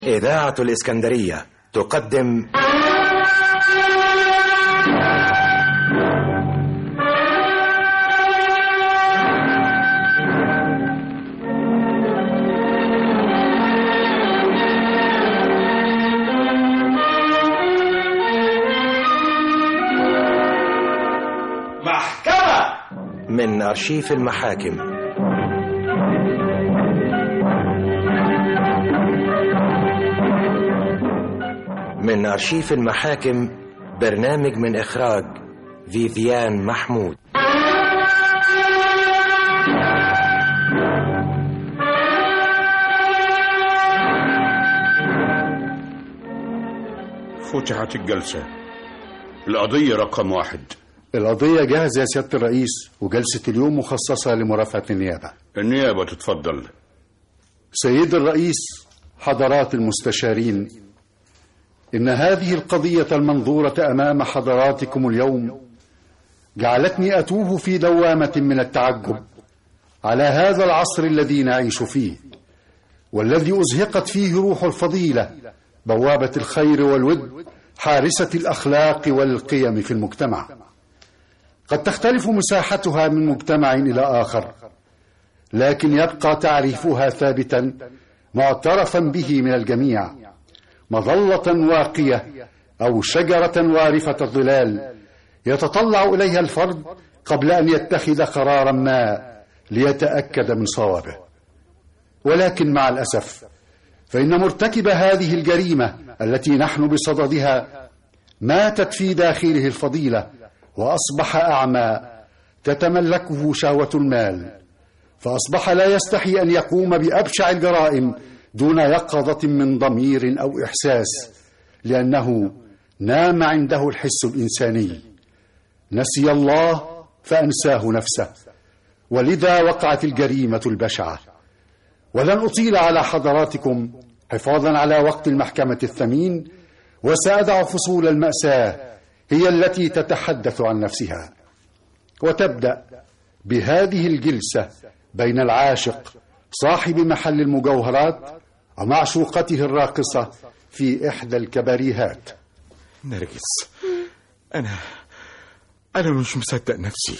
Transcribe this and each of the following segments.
إذاعة الإسكندرية تقدم محكمة من أرشيف المحاكم من أرشيف المحاكم برنامج من إخراج فيفيان محمود فتحت الجلسة القضية رقم واحد القضية جاهزة يا سيادة الرئيس وجلسة اليوم مخصصة لمرافعة النيابة النيابة تتفضل سيد الرئيس حضرات المستشارين إن هذه القضية المنظورة أمام حضراتكم اليوم جعلتني أتوه في دوامة من التعجب على هذا العصر الذي نعيش فيه والذي أزهقت فيه روح الفضيلة بوابة الخير والود حارسة الأخلاق والقيم في المجتمع قد تختلف مساحتها من مجتمع إلى آخر لكن يبقى تعريفها ثابتا معترفا به من الجميع مظلة واقية أو شجرة وارفة الظلال يتطلع إليها الفرد قبل أن يتخذ قرارا ما ليتأكد من صوابه ولكن مع الأسف فإن مرتكب هذه الجريمة التي نحن بصددها ماتت في داخله الفضيلة وأصبح أعمى تتملكه شهوة المال فأصبح لا يستحي أن يقوم بأبشع الجرائم دون يقظة من ضمير أو إحساس لأنه نام عنده الحس الإنساني نسي الله فأنساه نفسه ولذا وقعت الجريمة البشعة ولن أطيل على حضراتكم حفاظا على وقت المحكمة الثمين وسأدع فصول المأساة هي التي تتحدث عن نفسها وتبدأ بهذه الجلسة بين العاشق صاحب محل المجوهرات ومعشوقته الراقصة في إحدى الكباريهات نرجس أنا أنا مش مصدق نفسي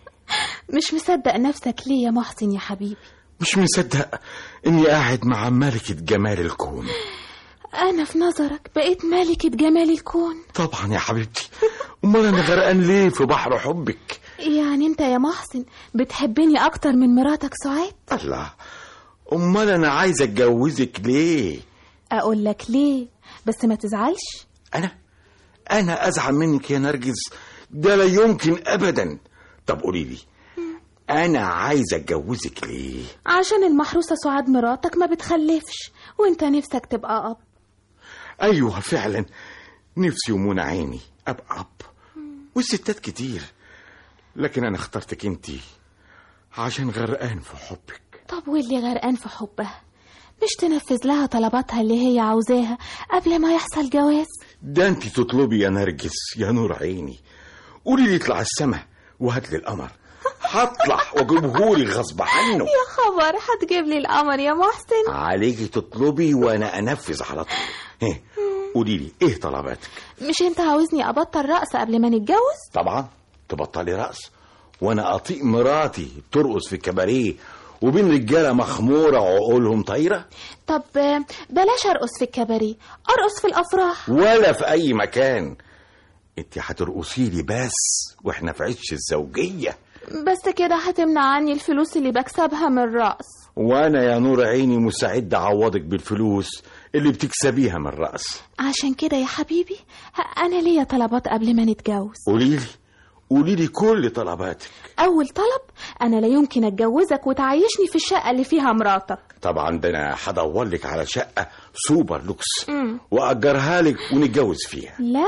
مش مصدق نفسك ليه يا محسن يا حبيبي مش مصدق إني قاعد مع ملكة جمال الكون أنا في نظرك بقيت ملكة جمال الكون طبعا يا حبيبتي أمال أنا غرقان ليه في بحر حبك يعني أنت يا محسن بتحبني أكتر من مراتك سعاد الله أمال أنا عايز أتجوزك ليه أقول لك ليه بس ما تزعلش أنا أنا أزعل منك يا نرجس ده لا يمكن أبدا طب قولي لي أنا عايز أتجوزك ليه عشان المحروسة سعاد مراتك ما بتخلفش وانت نفسك تبقى أب أيوة فعلا نفسي ومنى عيني أبقى أب والستات كتير لكن أنا اخترتك أنتي عشان غرقان في حبك طب واللي غرقان في حبها مش تنفذ لها طلباتها اللي هي عاوزاها قبل ما يحصل جواز ده أنت تطلبي يا نرجس يا نور عيني قولي لي اطلع السما وهات لي القمر هطلع واجيبهولي غصب عنه يا خبر هتجيب لي القمر يا محسن عليكي تطلبي وانا انفذ على طول إيه، قولي لي ايه طلباتك مش انت عاوزني ابطل رقص قبل ما نتجوز طبعا تبطلي رقص وانا اطيق مراتي ترقص في الكباريه وبين رجاله مخموره وعقولهم طايره طب آه، بلاش ارقص في الكباريه ارقص في الافراح ولا في اي مكان انت هترقصي لي بس واحنا في عش الزوجيه بس كده هتمنع عني الفلوس اللي بكسبها من الرقص وانا يا نور عيني مستعد اعوضك بالفلوس اللي بتكسبيها من الرقص عشان كده يا حبيبي ه- انا ليا طلبات قبل ما نتجوز قولي لي قولي لي كل طلباتك اول طلب انا لا يمكن اتجوزك وتعيشني في الشقه اللي فيها مراتك طبعا ده انا هدور لك على شقه سوبر لوكس مم. واجرها لك ونتجوز فيها لا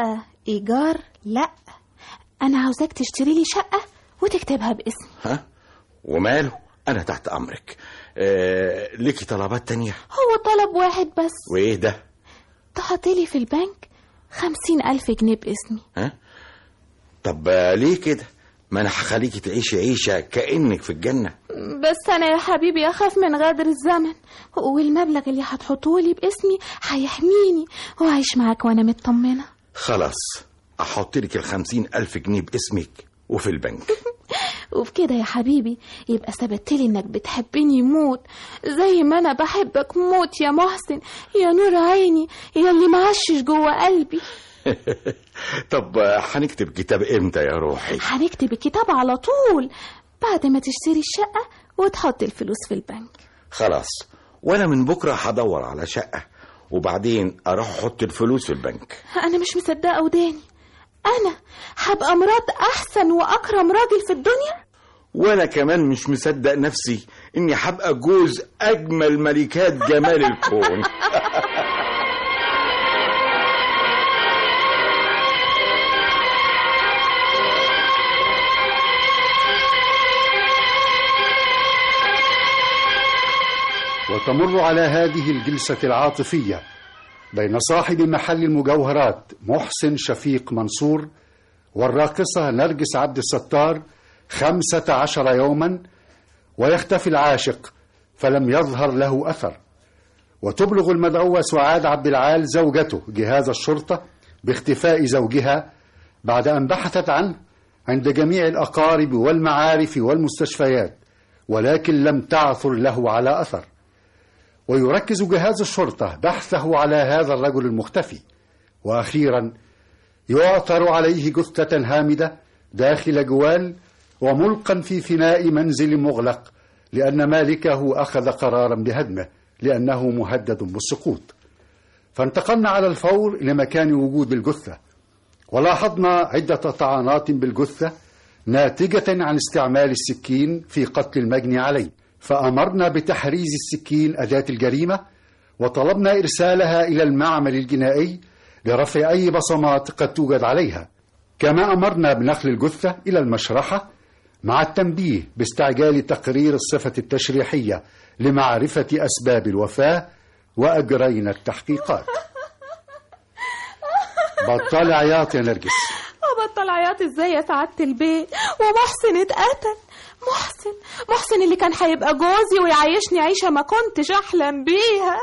ايجار لا انا عاوزاك تشتري لي شقه وتكتبها باسمي ها وماله انا تحت امرك آه ليكي طلبات تانية هو طلب واحد بس وايه ده تحطي في البنك خمسين ألف جنيه باسمي ها طب آه، ليه كده ما انا هخليكي تعيشي عيشه كانك في الجنه بس انا يا حبيبي اخاف من غدر الزمن والمبلغ اللي هتحطولي باسمي هيحميني وعيش معاك وانا مطمنه خلاص احط لك الخمسين الف جنيه باسمك وفي البنك وبكده يا حبيبي يبقى ثبتلي انك بتحبني موت زي ما انا بحبك موت يا محسن يا نور عيني يا اللي معشش جوه قلبي طب هنكتب كتاب امتى يا روحي هنكتب الكتاب على طول بعد ما تشتري الشقة وتحط الفلوس في البنك خلاص وانا من بكره هدور على شقه وبعدين اروح احط الفلوس في البنك أنا مش مصدقة وداني أنا هبقى مرات أحسن وأكرم راجل في الدنيا وانا كمان مش مصدق نفسي اني هبقى جوز اجمل ملكات جمال الكون وتمر على هذه الجلسة العاطفية بين صاحب محل المجوهرات محسن شفيق منصور والراقصة نرجس عبد الستار خمسة عشر يوما ويختفي العاشق فلم يظهر له أثر وتبلغ المدعوة سعاد عبد العال زوجته جهاز الشرطة باختفاء زوجها بعد أن بحثت عنه عند جميع الأقارب والمعارف والمستشفيات ولكن لم تعثر له على أثر ويركز جهاز الشرطة بحثه على هذا الرجل المختفي وأخيرا يعثر عليه جثة هامدة داخل جوال وملقا في فناء منزل مغلق لأن مالكه أخذ قرارا بهدمه لأنه مهدد بالسقوط فانتقلنا على الفور لمكان وجود الجثة ولاحظنا عدة طعنات بالجثة ناتجة عن استعمال السكين في قتل المجني عليه فأمرنا بتحريز السكين أداة الجريمة وطلبنا إرسالها إلى المعمل الجنائي لرفع أي بصمات قد توجد عليها كما أمرنا بنقل الجثة إلى المشرحة مع التنبيه باستعجال تقرير الصفة التشريحية لمعرفة أسباب الوفاة وأجرينا التحقيقات بطل عياط يا نرجس أبطل عياط إزاي يا سعادة البيت ومحسن اتقتل محسن محسن اللي كان هيبقى جوزي ويعيشني عيشة ما كنتش أحلم بيها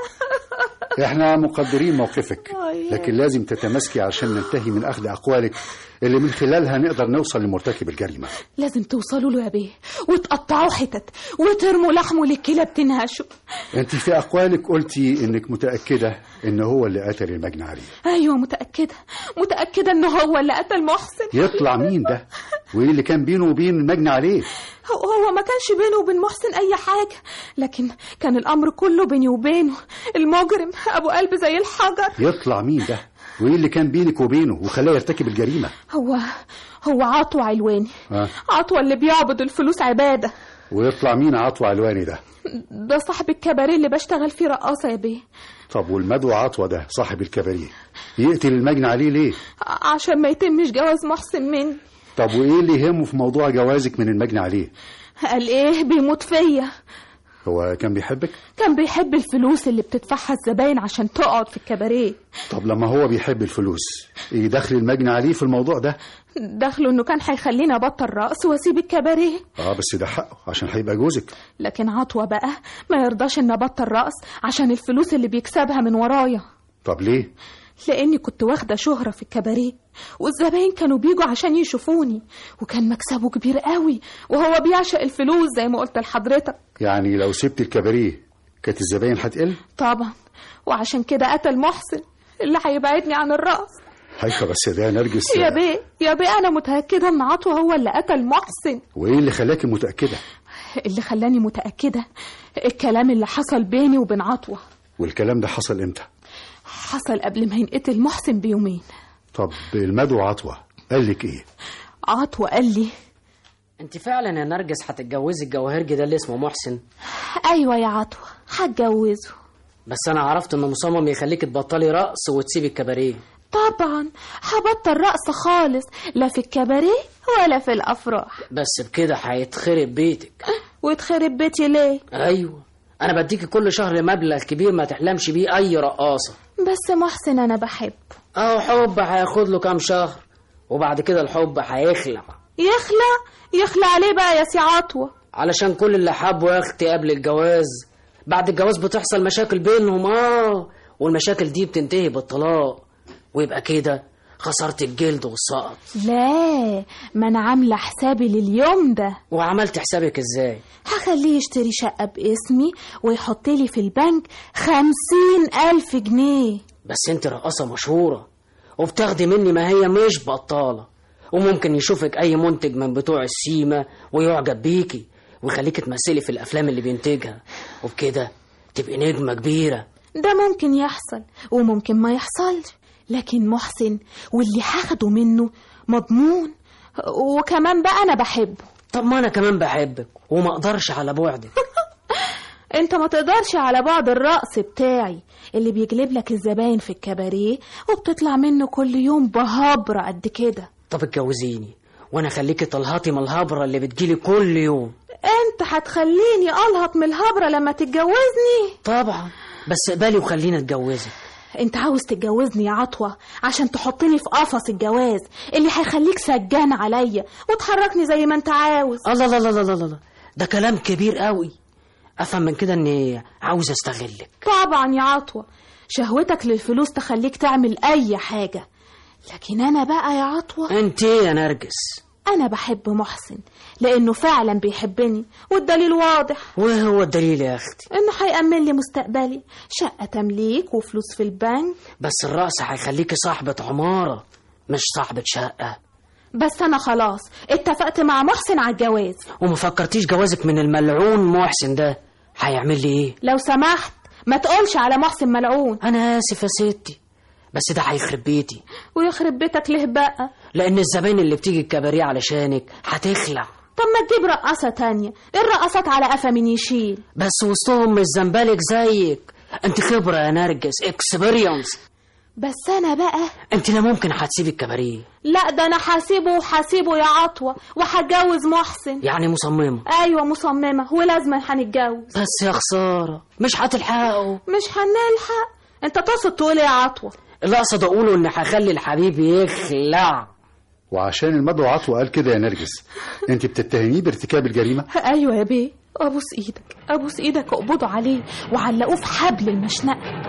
احنا مقدرين موقفك أيوة. لكن لازم تتماسكي عشان ننتهي من أخذ أقوالك اللي من خلالها نقدر نوصل لمرتكب الجريمة لازم توصلوا له يا بيه وتقطعوا حتت وترموا لحمه للكلاب تنهشه انت في أقوالك قلتي انك متأكدة ان هو اللي قتل المجني عليه أيوة متأكدة متأكدة إنه هو اللي قتل محسن يطلع مين ده وايه اللي كان بينه وبين المجني عليه هو هو ما كانش بينه وبين محسن أي حاجة لكن كان الأمر كله بيني وبينه المجرم أبو قلب زي الحجر يطلع مين ده وايه اللي كان بينك وبينه وخلاه يرتكب الجريمة هو هو عطوة علواني آه. عطوة اللي بيعبد الفلوس عبادة ويطلع مين عطوة علواني ده ده صاحب الكباريه اللي بشتغل فيه رقاصة يا بيه طب والمدعو عطوة ده صاحب الكباريه يقتل المجني عليه ليه ع- عشان ما يتمش جواز محسن مني طب وايه اللي يهمه في موضوع جوازك من المجني عليه قال ايه بيموت فيا هو كان بيحبك كان بيحب الفلوس اللي بتدفعها الزباين عشان تقعد في الكباريه طب لما هو بيحب الفلوس ايه دخل المجني عليه في الموضوع ده دخله انه كان هيخليني ابطل رقص واسيب الكباريه اه بس ده حقه عشان هيبقى جوزك لكن عطوة بقى ما يرضاش ان ابطل رقص عشان الفلوس اللي بيكسبها من ورايا طب ليه لاني كنت واخده شهره في الكباريه والزباين كانوا بيجوا عشان يشوفوني وكان مكسبه كبير قوي وهو بيعشق الفلوس زي ما قلت لحضرتك يعني لو سبت الكباريه كانت الزباين هتقل طبعا وعشان كده قتل محسن اللي هيبعدني عن الرقص هيك بس ده نرجس يا بيه يا بيه انا متاكده ان عطوة هو اللي قتل محسن وايه اللي خلاكي متأكدة اللي خلاني متاكده الكلام اللي حصل بيني وبين عطوة والكلام ده حصل امتى حصل قبل ما ينقتل محسن بيومين طب المدعو عطوة قال لك ايه عطوة قال لي انت فعلا يا نرجس هتتجوزي الجواهرجي ده اللي اسمه محسن ايوه يا عطوة هتجوزه بس انا عرفت انه مصمم يخليك تبطلي رقص وتسيبي الكباريه طبعا هبطل رقص خالص لا في الكباريه ولا في الافراح بس بكده هيتخرب بيتك وتخرب بيتي ليه ايوه انا بديكي كل شهر مبلغ كبير ما تحلمش بيه اي رقاصه بس محسن انا بحبه اهو حب هياخد له كام شهر وبعد كده الحب هيخلع يخلع يخلع عليه بقى يا سي عطوة علشان كل اللي حبوا يا اختي قبل الجواز بعد الجواز بتحصل مشاكل بينهم اه والمشاكل دي بتنتهي بالطلاق ويبقى كده خسرت الجلد والسقط لا ما انا عاملة حسابي لليوم ده وعملت حسابك ازاي هخليه يشتري شقة باسمي ويحط لي في البنك خمسين ألف جنيه بس انت رقاصة مشهورة وبتاخدي مني ما هي مش بطالة وممكن يشوفك اي منتج من بتوع السيما ويعجب بيكي ويخليك تمثلي في الافلام اللي بينتجها وبكده تبقي نجمة كبيرة ده ممكن يحصل وممكن ما يحصلش لكن محسن واللي هاخده منه مضمون وكمان بقى انا بحبه طب ما انا كمان بحبك وما اقدرش على بعدك انت ما تقدرش على بعد الرقص بتاعي اللي بيجلب لك الزباين في الكباريه وبتطلع منه كل يوم بهبرة قد كده طب اتجوزيني وانا خليكي طلهاتي من الهبرة اللي بتجيلي كل يوم انت هتخليني الهط من الهبرة لما تتجوزني طبعا بس اقبلي وخلينا اتجوزك انت عاوز تتجوزني يا عطوة عشان تحطني في قفص الجواز اللي هيخليك سجان عليا وتحركني زي ما انت عاوز الله لا لا لا لا لا ده كلام كبير قوي افهم من كده اني عاوز استغلك طبعا يا عطوة شهوتك للفلوس تخليك تعمل اي حاجة لكن انا بقى يا عطوة انت يا نرجس انا بحب محسن لانه فعلا بيحبني والدليل واضح وايه هو الدليل يا اختي انه هيأمن لي مستقبلي شقة تمليك وفلوس في البنك بس الرقص هيخليكي صاحبة عمارة مش صاحبة شقة بس انا خلاص اتفقت مع محسن على الجواز وما فكرتيش جوازك من الملعون محسن ده هيعمل لي ايه لو سمحت ما تقولش على محسن ملعون انا اسف يا ستي بس ده هيخرب بيتي ويخرب بيتك ليه بقى لان الزباين اللي بتيجي الكباريه علشانك هتخلع طب ما تجيب رقاصة تانية الرقاصات على قفا من يشيل بس وسطهم مش زنبالك زيك انت خبرة يا نرجس اكسبيرينس بس انا بقى انت لا ممكن هتسيبي الكباريه لا ده انا هسيبه وهسيبه يا عطوة وهتجوز محسن يعني مصممة ايوه مصممة ولازم هنتجوز بس يا خسارة مش هتلحقوا مش هنلحق انت تقصد تقول ايه يا عطوة اللي اقصد اقوله ان هخلي الحبيب يخلع وعشان المدعو عطوة قال كده يا نرجس انت بتتهميه بارتكاب الجريمة ايوه يا بيه ابوس ايدك ابوس ايدك اقبضوا عليه وعلقوه في حبل المشنقه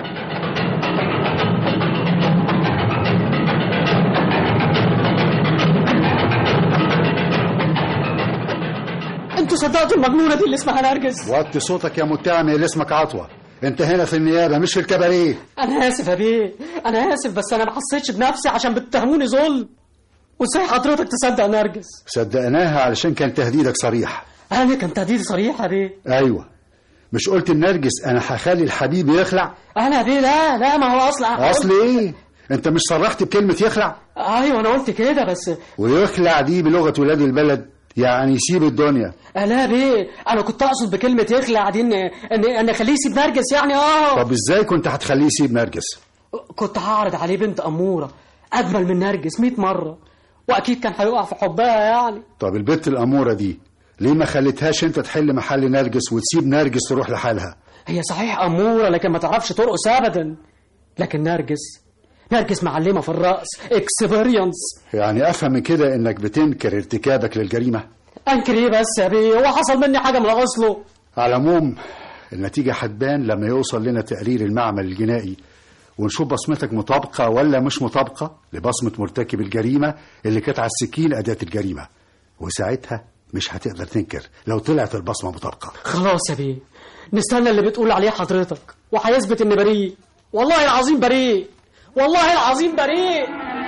انتوا صدقتوا المجنونة دي اللي اسمها نرجس وطي صوتك يا متهم اللي اسمك عطوة انت هنا في النيابة مش في الكباريه انا اسف يا بيه انا اسف بس انا ما حسيتش بنفسي عشان بتتهموني ظلم وازاي حضرتك تصدق نرجس صدقناها علشان كان تهديدك صريح انا كان تهديد صريح يا بيه ايوه مش قلت النرجس انا هخلي الحبيب يخلع انا يا بيه لا لا ما هو اصلا اصل ايه انت مش صرحت بكلمة يخلع ايوه انا قلت كده بس ويخلع دي بلغة ولاد البلد يعني يسيب الدنيا لا يا بيه انا كنت اقصد بكلمه يخلع دي ان ان ان اخليه يسيب نرجس يعني اه طب ازاي كنت هتخليه يسيب نرجس كنت هعرض عليه بنت اموره اجمل من نرجس 100 مره واكيد كان هيقع في حبها يعني طب البت الأمورة دي ليه ما خليتهاش انت تحل محل نرجس وتسيب نرجس تروح لحالها هي صحيح اموره لكن ما تعرفش ترقص ابدا لكن نرجس نرجس معلمه في الرقص اكسبيرينس يعني افهم من كده انك بتنكر ارتكابك للجريمة انكر ايه بس يا بيه هو حصل مني حاجه من اصله على العموم النتيجة هتبان لما يوصل لنا تقرير المعمل الجنائي ونشوف بصمتك مطابقة ولا مش مطابقة لبصمة مرتكب الجريمة اللي كانت على السكين أداة الجريمة وساعتها مش هتقدر تنكر لو طلعت البصمة مطابقة خلاص يا بيه نستنى اللي بتقول عليه حضرتك وهيثبت اني بريء والله العظيم بريء والله العظيم بريء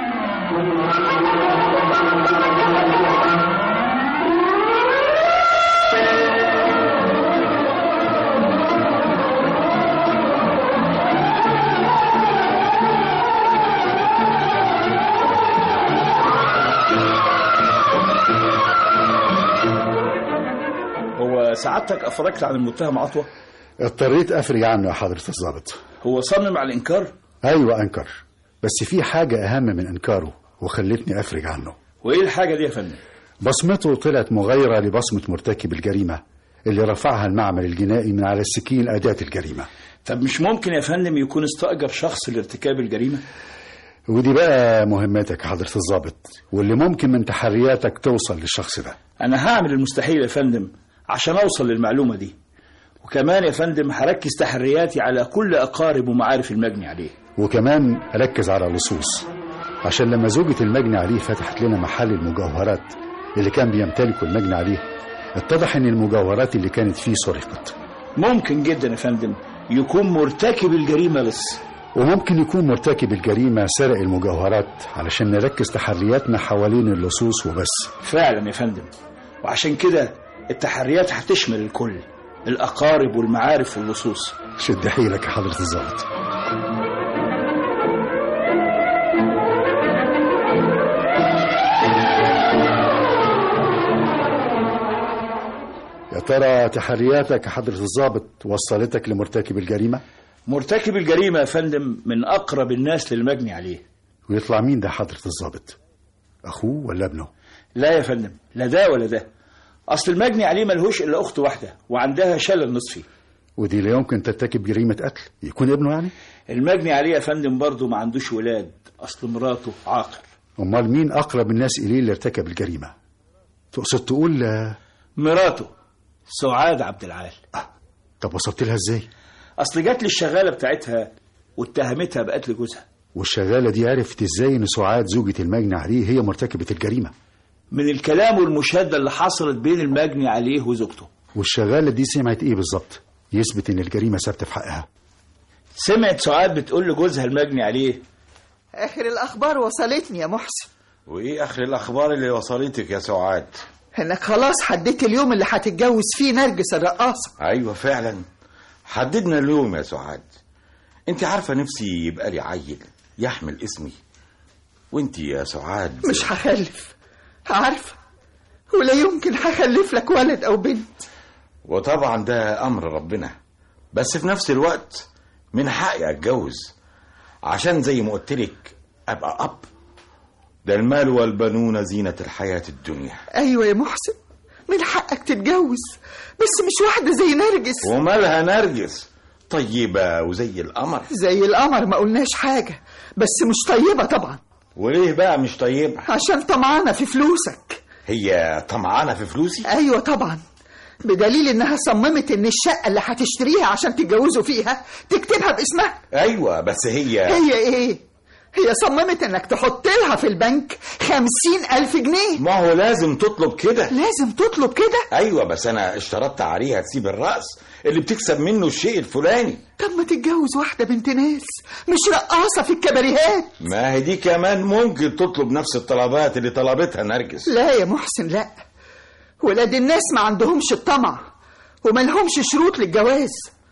هو سعادتك افرجت عن المتهم عطوه اضطريت أفرج عنه يا حضرة الضابط هو صمم على الانكار أيوة أنكر بس في حاجة أهم من إنكاره وخلتني أفرج عنه وايه الحاجه دي يا فندم بصمته طلعت مغايرة لبصمة مرتكب الجريمة اللي رفعها المعمل الجنائي من على السكين أداة الجريمة طب مش ممكن يا فندم يكون استأجر شخص لارتكاب الجريمه ودي بقى مهمتك يا حضرة الضابط واللي ممكن من تحرياتك توصل للشخص ده انا هعمل المستحيل يا فندم عشان اوصل للمعلومه دي وكمان يا فندم هركز تحرياتي على كل اقارب ومعارف المجني عليه وكمان ركز على اللصوص عشان لما زوجة المجني عليه فتحت لنا محل المجوهرات اللي كان بيمتلكه المجني عليه اتضح ان المجوهرات اللي كانت فيه سرقت ممكن جدا يا فندم يكون مرتكب الجريمه بس وممكن يكون مرتكب الجريمة سرق المجوهرات علشان نركز تحرياتنا حوالين اللصوص وبس فعلا يا فندم وعشان كده التحريات هتشمل الكل الاقارب والمعارف واللصوص شد حيلك يا حضرة الضابط يا ترى تحرياتك يا حضرة الضابط وصلتك لمرتكب الجريمة مرتكب الجريمه يا فندم من اقرب الناس للمجني عليه ويطلع مين ده حضرة الضابط أخوه ولا ابنه لا يا فندم لا ده ولا ده اصل المجني عليه ملهوش الا اخت واحده وعندها شلل نصفي ودي لا يمكن ترتكب جريمة قتل يكون ابنه يعني المجني عليه يا فندم برضه ما عندوش ولاد اصل مراته عاقر أمال مين أقرب الناس إليه اللي ارتكب الجريمة تقصد تقول آه، مراته سعاد عبد العال طب وصلت لها إزاي اصل جات لي الشغاله بتاعتها واتهمتها بقتل جوزها والشغالة دي عرفت إزاي إن سعاد زوجة المجني عليه هي مرتكبة الجريمة من الكلام والمشاده اللي حصلت بين المجني عليه وزوجته والشغالة دي سمعت إيه بالظبط يثبت إن الجريمة ثابتة في حقها سمعت سعاد بتقول لجوزها المجني عليه آخر الأخبار وصلتني يا محسن وايه اخر الاخبار اللي وصلتك يا سعاد إنك خلاص حددت اليوم اللي هتتجوز فيه نرجس الرقاصة ايوه فعلا حددنا اليوم يا سعاد انت عارفه نفسي يبقى لي عيل يحمل اسمي وانت يا سعاد مش هخلف عارفة ولا يمكن هخلف لك ولد أو بنت وطبعا ده امر ربنا بس في نفس الوقت من حقي اتجوز عشان زي ما قلت لك ابقى اب ده المال والبنون زينة الحياة الدنيا أيوة يا محسن من حقك تتجوز بس مش واحدة زي نرجس ومالها نرجس طيبة وزي القمر زي القمر ما قلناش حاجة بس مش طيبة طبعا وليه بقى مش طيبة عشان طمعانة في فلوسك هي طمعانة في فلوسي أيوة طبعا بدليل إنها صممت إن الشقة اللي هتشتريها عشان تتجوزوا فيها تكتبها باسمها ايوه بس هي هي إيه؟ هي صممت إنك تحط لها في البنك خمسين ألف جنيه ما هو لازم تطلب كده لازم تطلب كده ايوه بس انا اشترطت عليها تسيب الرأس اللي بتكسب منه الشيء الفلاني طب ما تتجوز واحدة بنت ناس مش رقاصة في الكباريهات ما هي دي كمان ممكن تطلب نفس الطلبات اللي طلبتها نرجس لا يا محسن لا ولاد الناس ما عندهمش الطمع وما لهمش شروط للجواز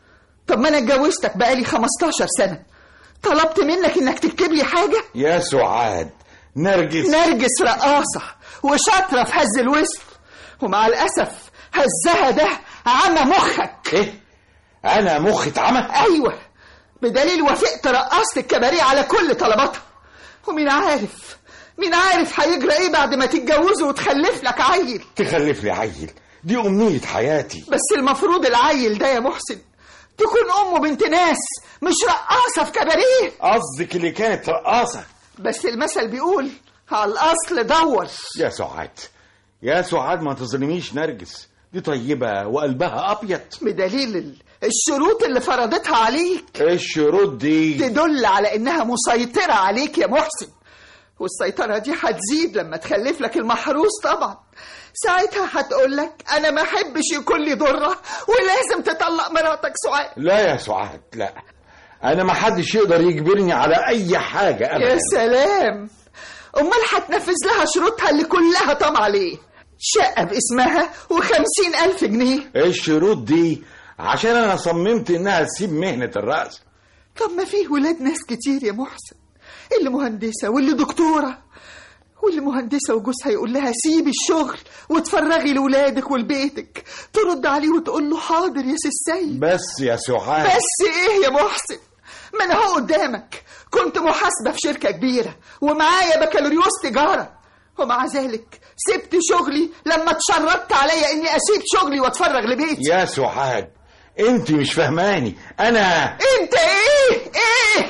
طب ما انا اتجوزتك بقالي 15 سنة طلبت منك انك تكتب لي حاجة يا سعاد نرجس نرجس رقاصة وشاطرة في هز الوسط ومع الأسف هزها ده عمى مخك ايه انا مخي اتعمى أيوة بدليل وافقت رقاصة الكباريه على كل طلباتها ومين عارف مين عارف هيجرى ايه بعد ما تتجوزوا وتخلف لك عيل تخلف لي عيل دي امنية حياتي بس المفروض العيل ده يا محسن تكون أمه بنت ناس مش رقاصة في كباريه قصدك اللي كانت رقاصة بس المثل بيقول على الأصل دور يا سعاد يا سعاد ما تظلميش نرجس دي طيبة وقلبها أبيض بدليل ال- الشروط اللي فرضتها عليك الشروط دي تدل على إنها مسيطرة عليك يا محسن والسيطرة دي هتزيد لما تخلف لك المحروس طبعا ساعتها هتقول لك أنا ما أحبش يكون لي ضرة ولازم تطلق مراتك سعاد لا يا سعاد لا أنا ما حدش يقدر يجبرني على أي حاجة يا أبدا سلام أمال هتنفذ لها شروطها اللي كلها طمع ليه شقة باسمها وخمسين ألف جنيه الشروط دي عشان أنا صممت إنها تسيب مهنة الرأس طب ما فيه ولاد ناس كتير يا محسن اللي مهندسة واللي دكتورة واللي مهندسة وجوزها يقول لها سيبي الشغل وتفرغي لولادك ولبيتك ترد عليه وتقول له حاضر يا سي السيد بس يا سعاد بس ايه يا محسن ما انا هو قدامك كنت محاسبة في شركة كبيرة ومعايا بكالوريوس تجارة ومع ذلك سبت شغلي لما اتشرطت عليا اني اسيب شغلي واتفرغ لبيتي يا سعاد انت مش فهماني انا انت ايه ايه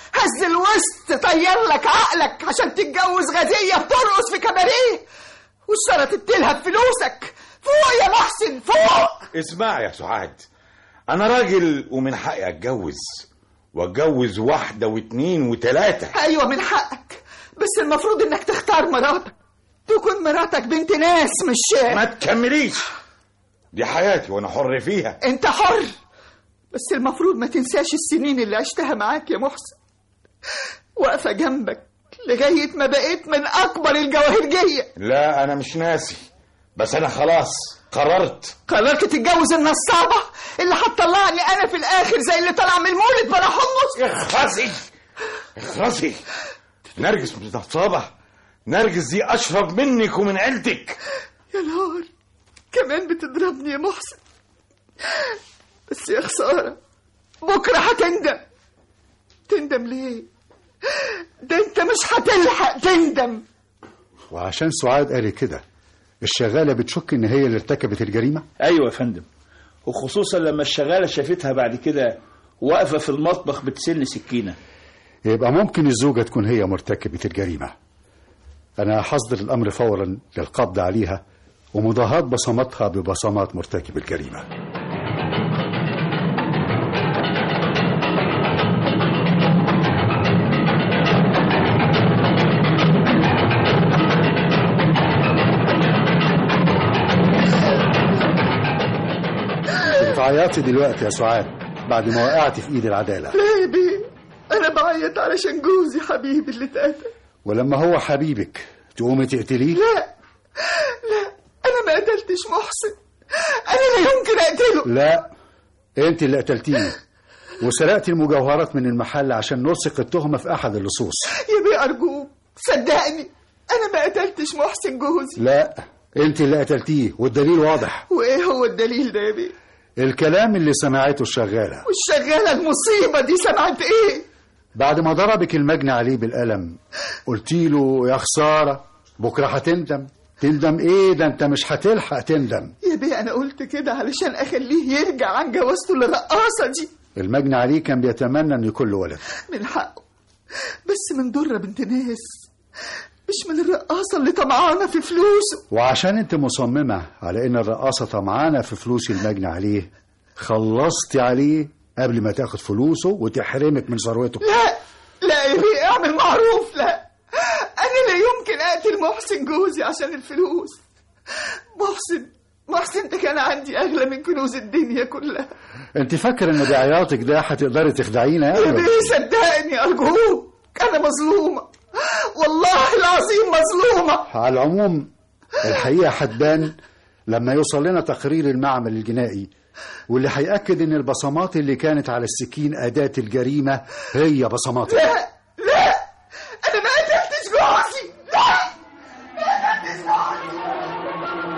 هز الوسط طير لك عقلك عشان تتجوز غازية بترقص في كباريه والشرط تلهب فلوسك فوق يا محسن فوق اسمع يا سعاد انا راجل ومن حقي اتجوز واتجوز واحده واتنين وتلاته ايوه من حقك بس المفروض انك تختار مراتك تكون مراتك بنت ناس مش ما تكمليش دي حياتي وانا حر فيها انت حر بس المفروض ما تنساش السنين اللي عشتها معاك يا محسن واقفة جنبك لغاية ما بقيت من أكبر الجواهرجية لا انا مش ناسي بس انا خلاص قررت قررت تتجوز النصابة اللي هتطلعني أنا في الآخر زي اللي طلع من المولد بلا حمص اخرسي اخرسي نرجس مش نصابة نرجس دي اشرب منك ومن عيلتك يا نهار كمان بتضربني يا محسن بس يا خسارة بكرة هتندم تندم ليه؟ ده انت مش هتلحق تندم وعشان سعاد قال كده الشغالة بتشك إن هي اللي ارتكبت الجريمة ايوه يا فندم وخصوصا لما الشغاله شافتها بعد كده واقفه في المطبخ بتسن سكينه يبقى ممكن الزوجة تكون هي مرتكبة الجريمة أنا هصدر الأمر فورا للقبض عليها ومضاهاة بصماتها ببصمات مرتكب الجريمة بتعيطي دلوقتي يا سعاد بعد ما وقعتي في ايد العدالة ليه بيه؟ أنا بعيط علشان جوزي حبيبي اللي اتقتل ولما هو حبيبك تقومي تقتليه لا لا أنا ما قتلتش محسن أنا لا يمكن أقتله لا انت اللي قتلتيه وسرقتي المجوهرات من المحل عشان نلصق التهمة في أحد اللصوص يا بيه أرجوك صدقني أنا ما قتلتش محسن جوزي لا انت اللي قتلتيه والدليل واضح وإيه هو الدليل ده يا بيه؟ الكلام اللي سمعته الشغالة والشغالة المصيبة دي سمعت إيه؟ بعد ما ضربك المجني عليه بالقلم قلتي له يا خسارة بكرة هتندم تندم ايه ده انت مش هتلحق تندم يا بيه أنا قلت كده علشان أخليه يرجع عن جوازته للرقاصة دي المجني عليه كان بيتمنى ان يكون له ولد من حقه بس من درة بنت ناس مش من الرقاصة اللي طمعانة في فلوسه وعشان انت مصممة على ان الرقاصة طمعانة في فلوس المجني عليه خلصتي عليه قبل ما تاخد فلوسه وتحرمك من ثروته لا لا يا بيه اعمل معروف لا أنا لا يمكن أقتل محسن جوزي عشان الفلوس محسن محسن ده كان عندي أغلى من كنوز الدنيا كلها انت فاكر ان بعياطك ده هتقدري تخدعينا يا يعني بيه صدقني أرجوك أنا مظلومة والله العظيم مظلومة على العموم الحقيقة هتبان لما يوصل لنا تقرير المعمل الجنائي واللي هيأكد ان البصمات اللي كانت على السكين أداة الجريمة هي بصماتك لا لا أنا ما قتلتش جوزي لا ما قتلتش جوزي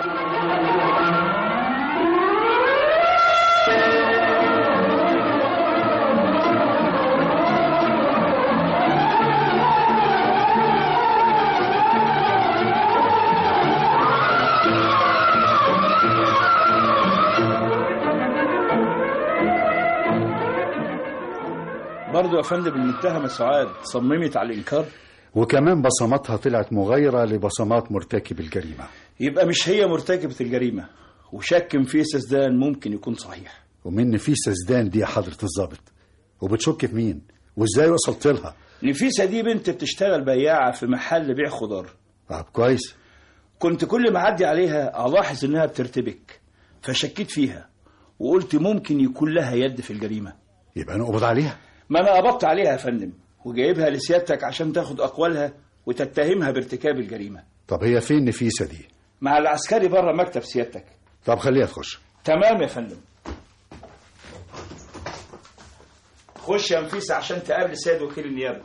برضه يا فندم المتهمه سعاد صممت على الانكار وكمان بصماتها طلعت مغايرة لبصمات مرتكب الجريمة يبقى مش هي مرتكبه الجريمه وشك في سزدان ممكن يكون صحيح ومن نفيسة زدان دي يا حضرة الضابط وبتشك في مين وازاي وصلت لها نفيسه دي بنت بتشتغل بياعه في محل بيع خضار طب كويس كنت كل ما اعدي عليها الاحظ انها بترتبك فشكيت فيها وقلت ممكن يكون لها يد في الجريمه يبقى نقبض عليها ما انا قبضت عليها يا فندم وجايبها لسيادتك عشان تاخد اقوالها وتتهمها بارتكاب الجريمه طب هي فين نفيسة دي مع العسكري بره مكتب سيادتك طب خليها تخش تمام يا فندم خش يا نفيسة عشان تقابل سيد وكيل النيابة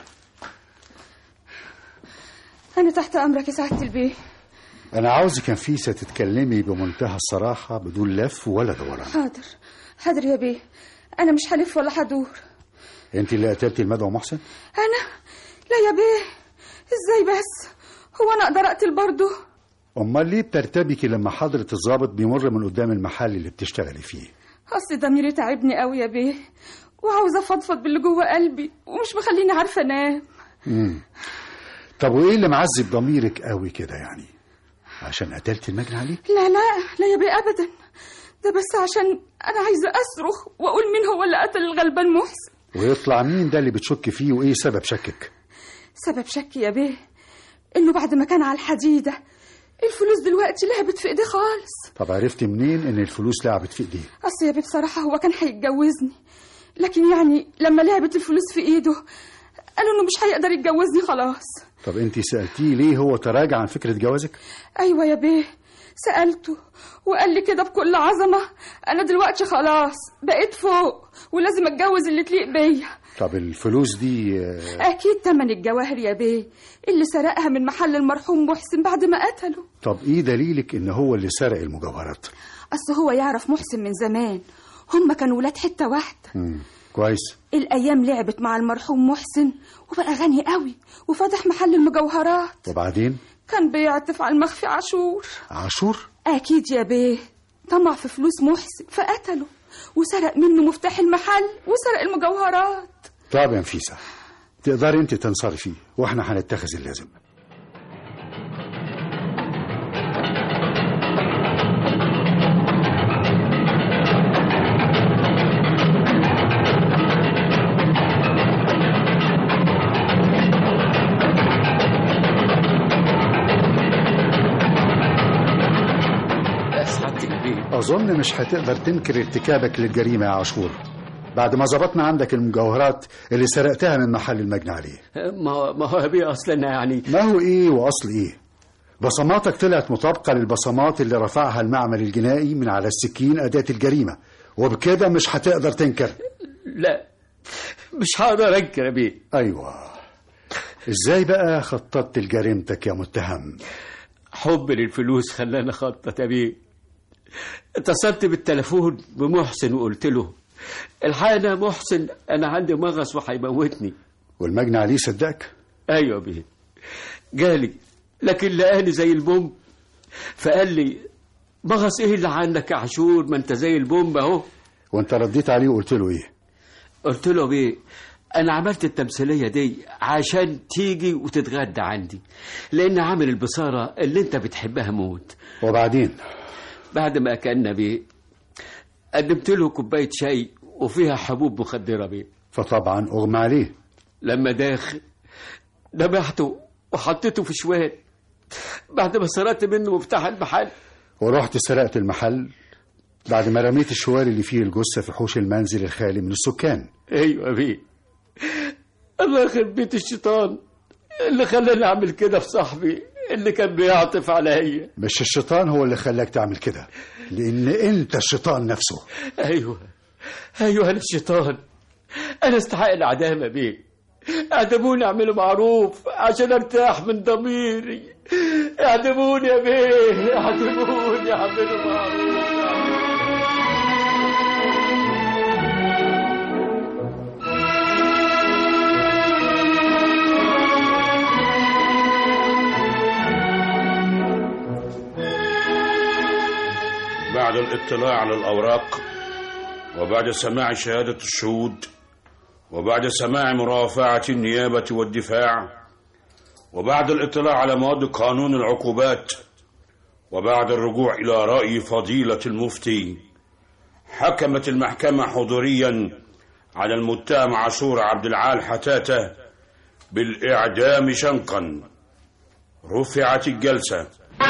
أنا تحت أمرك يا سعادة البيه أنا عاوزك نفيسة تتكلمي بمنتهى الصراحة بدون لف ولا دوران حاضر حاضر يا بيه أنا مش هلف ولا هدور أنت اللي قتلتي المدعو محسن أنا لا يا بيه إزاي بس هو أنا أقدر أقتل برضه أمال ليه بترتبكي لما حضرة الضابط بيمر من قدام المحل اللي بتشتغلي فيه أصل ضميري تعبني قوي يا بيه وعاوزة أفضفض باللي جوه قلبي ومش مخليني عارفة أنام مم. طب وايه اللي معذب ضميرك قوي كده يعني عشان قتلت المجني عليه لا لا لا يا بيه أبدا ده بس عشان أنا عايزة أصرخ وأقول مين هو اللي قتل الغلبان محسن ويطلع مين ده اللي بتشك فيه وايه سبب شكك سبب شكي يا بيه إنه بعد ما كان على الحديدة الفلوس دلوقتي لعبت في إيديه خالص طب عرفتي منين ان الفلوس لعبت في ايديه أصل يا بيه بصراحة هو كان هيتجوزني لكن يعني لما لعبت الفلوس في إيده قالوا إنه مش هيقدر يتجوزني خلاص طب انت سالتيه ليه هو تراجع عن فكره جوازك أيوة يا بيه سألته وقال لي كده بكل عظمة أنا دلوقتي خلاص بقيت فوق ولازم أتجوز اللي تليق بيا طب الفلوس دي آه، أكيد تمن الجواهر يا بيه اللي سرقها من محل المرحوم محسن بعد ما قتله طب ايه دليلك ان هو اللي سرق المجوهرات أصل هو يعرف محسن من زمان هما كانوا ولاد حتة واحدة مم. كويس الأيام لعبت مع المرحوم محسن وبقى غني قوي وفتح محل المجوهرات وبعدين كان بيعطف على المخفي عاشور عاشور أكيد يا بيه طمع في فلوس محسن فقتله وسرق منه مفتاح المحل وسرق المجوهرات طب يا نفيسه تقدري انت تنصرفي واحنا هنتخذ اللازم يا سعادة البيه اظن مش هتقدر تنكر ارتكابك للجريمه يا عاشور بعد ما ظبطنا عندك المجوهرات اللي سرقتها من محل المجني عليه ما هو ما هو يا بيه اصلا يعني ما هو ايه واصل ايه بصماتك طلعت مطابقه للبصمات اللي رفعها المعمل الجنائي من على السكين اداه الجريمه وبكده مش هتقدر تنكر لا مش هقدر انكر يا بيه ايوه ازاي بقى خططت لجريمتك يا متهم حب للفلوس خلاني اخطط يا بيه اتصلت بالتليفون بمحسن وقلت له الحقنا يا محسن انا عندي مغص وهيموتني والمجني عليه صدقك ايوه يا بيه جالي لكن لقاني زي البوم فقال لي مغص ايه اللي عندك يا عاشور ما انت زي البوم اهو وانت رديت عليه وقلت له ايه قلت له بيه انا عملت التمثيليه دي عشان تيجي وتتغدى عندي لان عامل البصاره اللي انت بتحبها موت وبعدين بعد ما اكلنا بيه قدمت له كوبايه شاي وفيها حبوب مخدره بيه فطبعا اغمى عليه لما داخل ذبحته وحطيته في شوال بعد ما سرقت منه مفتاح المحل ورحت سرقت المحل بعد ما رميت الشوال اللي فيه الجثه في حوش المنزل الخالي من السكان ايوه بيه الله يخرب بيت الشيطان اللي خلاني اعمل كده في صاحبي اللي كان بيعطف عليا مش الشيطان هو اللي خلاك تعمل كده لان انت الشيطان نفسه ايوه ايوه انا الشيطان انا استحق العدامه بيه اعدموني اعملوا معروف عشان ارتاح من ضميري اعدموني يا بيه اعدموني اعملوا معروف بعد الاطلاع على الأوراق وبعد سماع شهادة الشهود وبعد سماع مرافعة النيابة والدفاع وبعد الاطلاع على مواد قانون العقوبات وبعد الرجوع إلى رأي فضيلة المفتي حكمت المحكمة حضوريا على المتهم عاشور عبد العال حتاتة بالإعدام شنقا رفعت الجلسة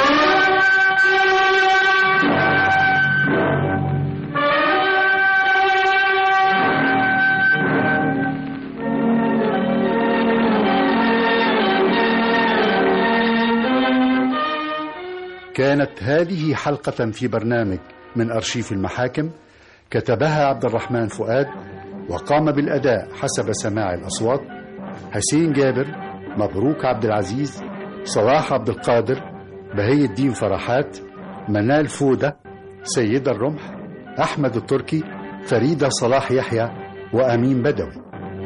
كانت هذه حلقة في برنامج من أرشيف المحاكم كتبها عبد الرحمن فؤاد وقام بالأداء حسب سماع الأصوات حسين جابر مبروك عبد العزيز صلاح عبد القادر بهي الدين فرحات منال فودة سيدة الرمح أحمد التركي فريدة صلاح يحيى وأمين بدوي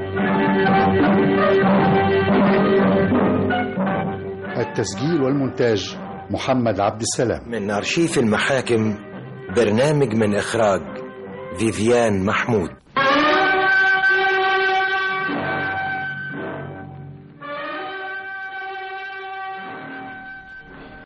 التسجيل والمونتاج محمد عبد السلام من أرشيف المحاكم برنامج من إخراج فيفيان محمود